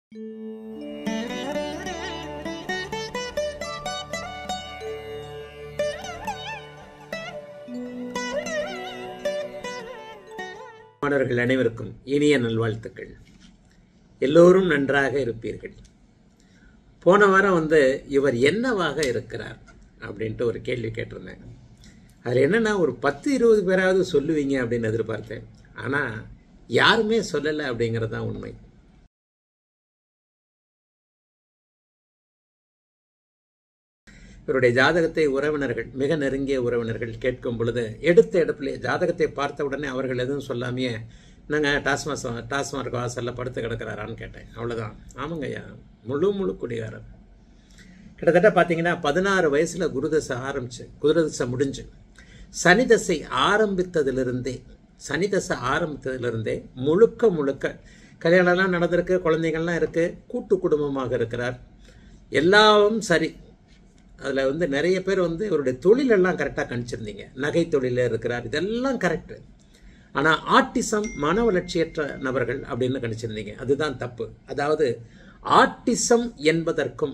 மாணவர்கள் அனைவருக்கும் இனிய நல்வாழ்த்துக்கள் எல்லோரும் நன்றாக இருப்பீர்கள் போன வாரம் வந்து இவர் என்னவாக இருக்கிறார் அப்படின்ட்டு ஒரு கேள்வி கேட்டிருந்தேன் அதில் என்னன்னா ஒரு பத்து இருபது பேராவது சொல்லுவீங்க அப்படின்னு எதிர்பார்த்தேன் ஆனால் யாருமே சொல்லலை அப்படிங்கிறது தான் உண்மை இவருடைய ஜாதகத்தை உறவினர்கள் மிக நெருங்கிய உறவினர்கள் கேட்கும் பொழுது எடுத்த எடுப்பிலே ஜாதகத்தை பார்த்த உடனே அவர்கள் எதுவும் சொல்லாமையே நாங்கள் டாஸ்மாஸ் டாஸ்மார்க் வாசலில் படுத்து கிடக்கிறாரான்னு கேட்டேன் அவ்வளோதான் ஆமாங்க ஐயா முழு முழு குடிகாரர் கிட்டத்தட்ட பார்த்தீங்கன்னா பதினாறு வயசில் குருதசை ஆரம்பிச்சு குருதசை முடிஞ்சு சனி தசை ஆரம்பித்ததிலிருந்தே சனி தசை ஆரம்பித்ததிலிருந்தே முழுக்க முழுக்க கல்யாணம்லாம் நடந்திருக்கு குழந்தைகள்லாம் இருக்குது கூட்டு குடும்பமாக இருக்கிறார் எல்லாவும் சரி அதில் வந்து நிறைய பேர் வந்து இவருடைய தொழிலெல்லாம் கரெக்டாக கணிச்சிருந்தீங்க நகை தொழிலில் இருக்கிறார் இதெல்லாம் கரெக்டு ஆனால் ஆட்டிசம் மன வளர்ச்சியற்ற நபர்கள் அப்படின்னு கணிச்சிருந்தீங்க அதுதான் தப்பு அதாவது ஆட்டிசம் என்பதற்கும்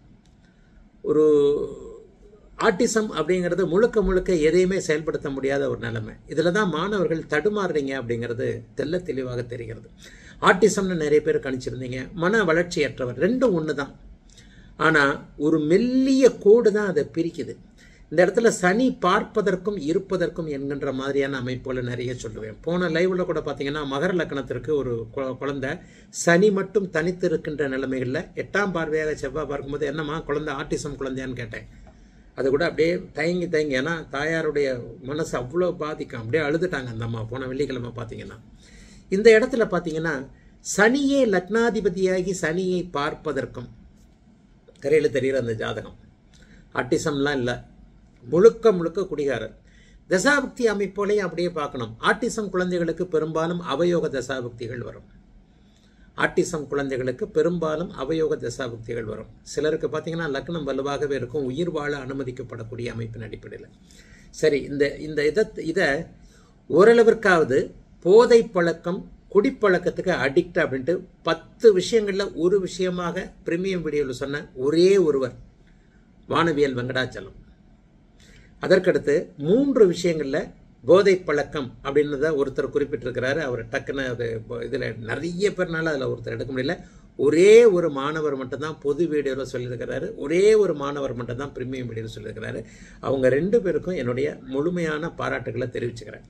ஒரு ஆட்டிசம் அப்படிங்கிறது முழுக்க முழுக்க எதையுமே செயல்படுத்த முடியாத ஒரு நிலைமை இதில் தான் மாணவர்கள் தடுமாறுறீங்க அப்படிங்கிறது தெல்ல தெளிவாக தெரிகிறது ஆட்டிசம்னு நிறைய பேர் கணிச்சிருந்தீங்க மன வளர்ச்சியற்றவர் ரெண்டும் ஒன்று தான் ஆனால் ஒரு மெல்லிய கோடு தான் அதை பிரிக்குது இந்த இடத்துல சனி பார்ப்பதற்கும் இருப்பதற்கும் என்கின்ற மாதிரியான அமைப்புகளை நிறைய சொல்லுவேன் போன லைவ்ல கூட பார்த்தீங்கன்னா மகர லக்கணத்திற்கு ஒரு குழந்தை சனி மட்டும் தனித்து இருக்கின்ற நிலைமைகளில் எட்டாம் பார்வையாக செவ்வாய் பார்க்கும்போது என்னம்மா குழந்தை ஆட்டிசம் குழந்தையான்னு கேட்டேன் அது கூட அப்படியே தயங்கி தயங்கி ஏன்னா தாயாருடைய மனசு அவ்வளோ பாதிக்கும் அப்படியே அழுதுட்டாங்க அந்த அம்மா போன வெள்ளிக்கிழமை பார்த்தீங்கன்னா இந்த இடத்துல பார்த்தீங்கன்னா சனியே லக்னாதிபதியாகி சனியை பார்ப்பதற்கும் கரையில் தெரிகிற அந்த ஜாதகம் ஆட்டிசம்லாம் இல்லை முழுக்க முழுக்க குடிகாரர் தசாபக்தி அமைப்போலையும் அப்படியே பார்க்கணும் ஆட்டிசம் குழந்தைகளுக்கு பெரும்பாலும் அவயோக தசாபக்திகள் வரும் ஆட்டிசம் குழந்தைகளுக்கு பெரும்பாலும் அவயோக தசாபக்திகள் வரும் சிலருக்கு பார்த்தீங்கன்னா லக்னம் வலுவாகவே இருக்கும் உயிர் வாழ அனுமதிக்கப்படக்கூடிய அமைப்பின் அடிப்படையில் சரி இந்த இந்த இதை இதை ஓரளவிற்காவது போதை பழக்கம் குடிப்பழக்கத்துக்கு அடிக்ட் அப்படின்ட்டு பத்து விஷயங்களில் ஒரு விஷயமாக பிரிமியம் வீடியோவில் சொன்ன ஒரே ஒருவர் வானவியல் வெங்கடாச்சலம் அதற்கடுத்து மூன்று விஷயங்களில் போதை பழக்கம் அப்படின்னத ஒருத்தர் குறிப்பிட்டிருக்கிறாரு அவர் டக்குன்னு அது இதில் நிறைய பேர்னால அதில் ஒருத்தர் எடுக்க முடியல ஒரே ஒரு மாணவர் மட்டும்தான் பொது வீடியோவில் சொல்லியிருக்கிறாரு ஒரே ஒரு மாணவர் மட்டும்தான் பிரிமியம் வீடியோவில் சொல்லியிருக்கிறாரு அவங்க ரெண்டு பேருக்கும் என்னுடைய முழுமையான பாராட்டுகளை தெரிவிச்சுக்கிறேன்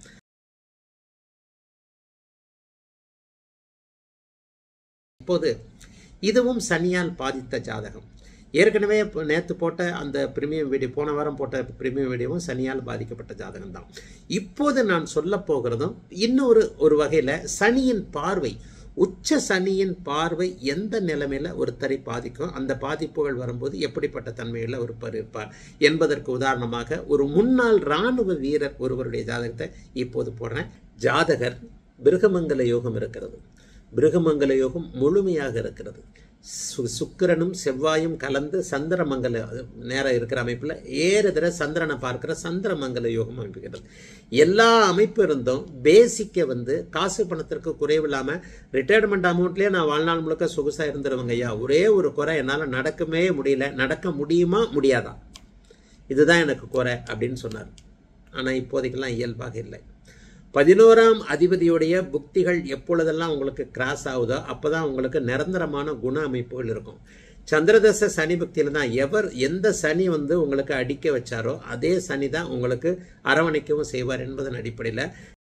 இப்போது இதுவும் சனியால் பாதித்த ஜாதகம் ஏற்கனவே நேற்று போட்ட அந்த பிரிமியம் வீடியோ போன வாரம் போட்ட பிரிமியம் வீடியோவும் சனியால் பாதிக்கப்பட்ட ஜாதகம் தான் இப்போது நான் சொல்ல போகிறதும் இன்னொரு ஒரு வகையில் சனியின் பார்வை உச்ச சனியின் பார்வை எந்த நிலைமையில் ஒருத்தரை பாதிக்கும் அந்த பாதிப்புகள் வரும்போது எப்படிப்பட்ட தன்மையில் ஒருவர் இருப்பார் என்பதற்கு உதாரணமாக ஒரு முன்னாள் இராணுவ வீரர் ஒருவருடைய ஜாதகத்தை இப்போது போடுறேன் ஜாதகர் பிருகமங்கல யோகம் இருக்கிறது பிருகமங்கல யோகம் முழுமையாக இருக்கிறது சுக்கிரனும் செவ்வாயும் கலந்து சந்திரமங்கல நேரம் இருக்கிற அமைப்பில் ஏறுதர சந்திரனை பார்க்கிற சந்திரமங்கல யோகம் அமைப்புகிறது எல்லா அமைப்பு இருந்தும் பேசிக்கை வந்து காசு பணத்திற்கு குறைவில்லாமல் ரிட்டையர்மெண்ட் அமௌண்ட்லேயே நான் வாழ்நாள் முழுக்க சொகுசாக இருந்துருவேங்க ஐயா ஒரே ஒரு குறை என்னால் நடக்கவே முடியல நடக்க முடியுமா முடியாதா இதுதான் எனக்கு குறை அப்படின்னு சொன்னார் ஆனால் இப்போதைக்கெல்லாம் இயல்பாக இல்லை பதினோராம் அதிபதியுடைய புக்திகள் எப்பொழுதெல்லாம் உங்களுக்கு கிராஸ் ஆகுதோ அப்போதான் உங்களுக்கு நிரந்தரமான குண அமைப்புகள் இருக்கும் சந்திரதச சனி பக்தியில் தான் எவர் எந்த சனி வந்து உங்களுக்கு அடிக்க வச்சாரோ அதே சனி தான் உங்களுக்கு அரவணைக்கவும் செய்வார் என்பதன் அடிப்படையில்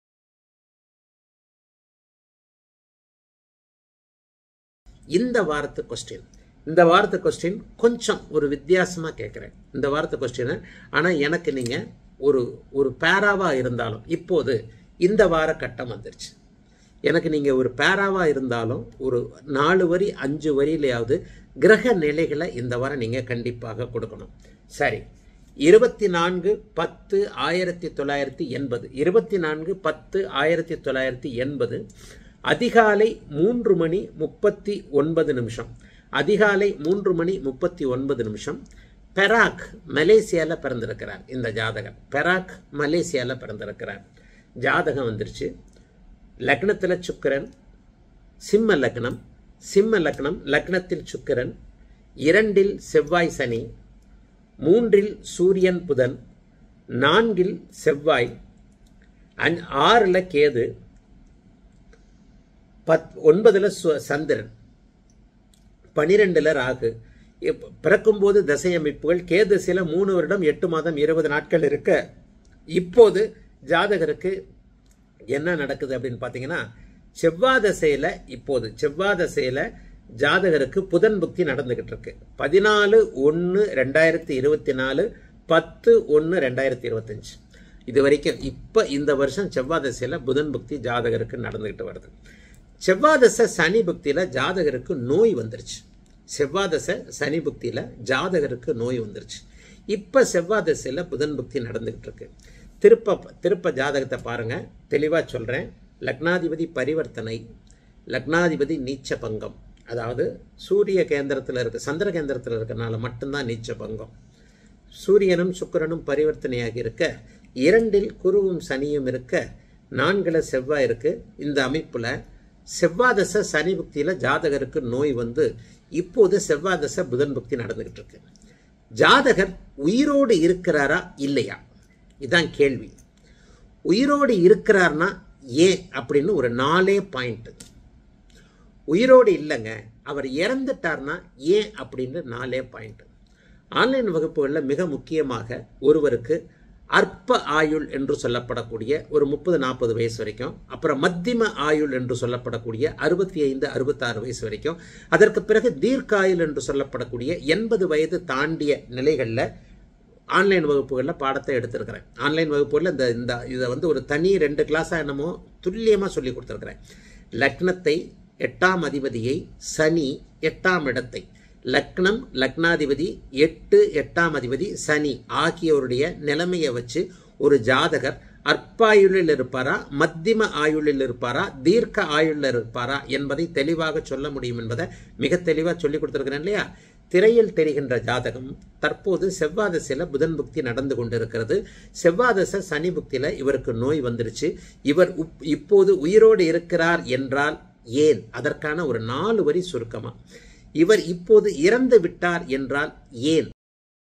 இந்த வாரத்து கொஸ்டின் இந்த வாரத்து கொஸ்டின் கொஞ்சம் ஒரு வித்தியாசமாக கேட்குறேன் இந்த வாரத்து கொஸ்டினை ஆனால் எனக்கு நீங்கள் ஒரு ஒரு பேராவாக இருந்தாலும் இப்போது இந்த வார கட்டம் வந்துருச்சு எனக்கு நீங்கள் ஒரு பேராவாக இருந்தாலும் ஒரு நாலு வரி அஞ்சு வரியிலையாவது கிரக நிலைகளை இந்த வாரம் நீங்கள் கண்டிப்பாக கொடுக்கணும் சரி இருபத்தி நான்கு பத்து ஆயிரத்தி தொள்ளாயிரத்தி எண்பது இருபத்தி நான்கு பத்து ஆயிரத்தி தொள்ளாயிரத்தி எண்பது அதிகாலை மூன்று மணி முப்பத்தி ஒன்பது நிமிஷம் அதிகாலை மூன்று மணி முப்பத்தி ஒன்பது நிமிஷம் பெராக் மலேசியாவில் பிறந்திருக்கிறார் இந்த ஜாதகர் பெராக் மலேசியாவில் பிறந்திருக்கிறார் ஜாதகம் வந்துருச்சு லக்னத்தில் சுக்கரன் சிம்ம லக்னம் சிம்ம லக்னம் லக்னத்தில் சுக்கிரன் இரண்டில் செவ்வாய் சனி மூன்றில் சூரியன் புதன் நான்கில் செவ்வாய் அஞ் ஆறில் கேது பத் ஒன்பதில் சு- சந்திரன் பனிரெண்டுல ராகு இப்ப பிறக்கும்போது தசை அமைப்புகள் கேது சில மூணு வருடம் எட்டு மாதம் இருபது நாட்கள் இருக்க இப்போது ஜாதகருக்கு என்ன நடக்குது அப்படின்னு பார்த்தீங்கன்னா செவ்வாய் தசையில இப்போது செவ்வாய் தசையில ஜாதகருக்கு புதன் புக்தி நடந்துகிட்டு இருக்கு பதினாலு ஒன்று ரெண்டாயிரத்தி இருபத்தி நாலு பத்து ஒன்று ரெண்டாயிரத்தி இருபத்தஞ்சு இது வரைக்கும் இப்போ இந்த வருஷம் செவ்வாய் தசையில புதன் புக்தி ஜாதகருக்கு நடந்துகிட்டு வருது செவ்வாய் தசை சனி புக்தியில ஜாதகருக்கு நோய் வந்துருச்சு செவ்வாய் தசை சனி புக்தியில ஜாதகருக்கு நோய் வந்துருச்சு இப்ப செவ்வாய் தசையில புதன் புக்தி நடந்துகிட்டு இருக்கு திருப்ப திருப்ப ஜாதகத்தை பாருங்க தெளிவா சொல்றேன் லக்னாதிபதி பரிவர்த்தனை லக்னாதிபதி நீச்ச பங்கம் அதாவது சூரிய கேந்திரத்தில் இருக்கு சந்திர கேந்திரத்தில் இருக்கனால மட்டும்தான் நீச்ச பங்கம் சூரியனும் சுக்கிரனும் பரிவர்த்தனையாகி இருக்க இரண்டில் குருவும் சனியும் இருக்க நான்குல செவ்வாய் இருக்கு இந்த அமைப்புல செவ்வாதச சனி புக்தியில ஜாதகருக்கு நோய் வந்து இப்போது செவ்வாதச புதன் புக்தி நடந்துகிட்டு இருக்கு ஜாதகர் உயிரோடு இருக்கிறாரா இல்லையா இதான் கேள்வி உயிரோடு இருக்கிறார்னா ஏன் அப்படின்னு ஒரு நாலே பாயிண்ட் உயிரோடு இல்லைங்க அவர் இறந்துட்டார்னா ஏன் அப்படின்னு நாலே பாயிண்ட் ஆன்லைன் வகுப்புகளில் மிக முக்கியமாக ஒருவருக்கு அற்ப ஆயுள் என்று சொல்லப்படக்கூடிய ஒரு முப்பது நாற்பது வயசு வரைக்கும் அப்புறம் மத்திம ஆயுள் என்று சொல்லப்படக்கூடிய அறுபத்தி ஐந்து அறுபத்தாறு வயசு வரைக்கும் அதற்கு பிறகு தீர்க்காயுள் என்று சொல்லப்படக்கூடிய எண்பது வயது தாண்டிய நிலைகளில் ஆன்லைன் வகுப்புகளில் பாடத்தை எடுத்திருக்கிறேன் ஆன்லைன் வகுப்புகளில் இந்த இந்த இதை வந்து ஒரு தனி ரெண்டு கிளாஸாக என்னமோ துல்லியமாக சொல்லி கொடுத்துருக்கிறேன் லக்னத்தை எட்டாம் அதிபதியை சனி எட்டாம் இடத்தை லக்னம் லக்னாதிபதி எட்டு எட்டாம் அதிபதி சனி ஆகியோருடைய நிலைமையை வச்சு ஒரு ஜாதகர் அற்பாயுளில் இருப்பாரா மத்திம ஆயுளில் இருப்பாரா தீர்க்க ஆயுளில் இருப்பாரா என்பதை தெளிவாக சொல்ல முடியும் என்பதை மிக தெளிவாக சொல்லி கொடுத்துருக்கிறேன் இல்லையா திரையில் தெரிகின்ற ஜாதகம் தற்போது செவ்வாதசையில் புதன் புக்தி நடந்து கொண்டிருக்கிறது செவ்வாதச சனி புக்தியில் இவருக்கு நோய் வந்துருச்சு இவர் உப்- இப்போது உயிரோடு இருக்கிறார் என்றால் ஏன் அதற்கான ஒரு நாலு வரி சுருக்கமா இவர் இப்போது இறந்து விட்டார் என்றால் ஏன்